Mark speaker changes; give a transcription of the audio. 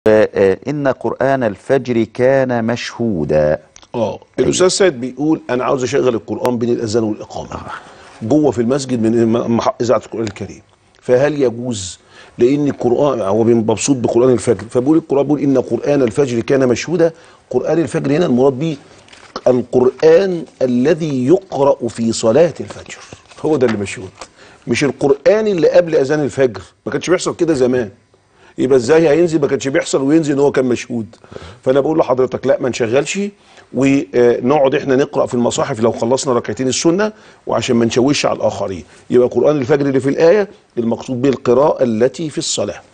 Speaker 1: آه، إن قرآن الفجر كان مشهودا
Speaker 2: اه الاستاذ سيد بيقول انا عاوز اشغل القران بين الاذان والاقامه جوه في المسجد من م- مح- اذاعه القران الكريم فهل يجوز لان القران هو مبسوط بقران الفجر فبيقول القران بيقول ان قران الفجر كان مشهودا قران الفجر هنا المراد به القران الذي يقرا في صلاه الفجر هو ده اللي مشهود مش القران اللي قبل اذان الفجر ما كانش بيحصل كده زمان يبقى ازاي هينزل ما كانش بيحصل وينزل ان هو كان مشهود فانا بقول لحضرتك لا ما نشغلش ونقعد احنا نقرا في المصاحف لو خلصنا ركعتين السنه وعشان ما نشوش على الاخرين يبقى قران الفجر اللي في الايه المقصود به القراءه التي في الصلاه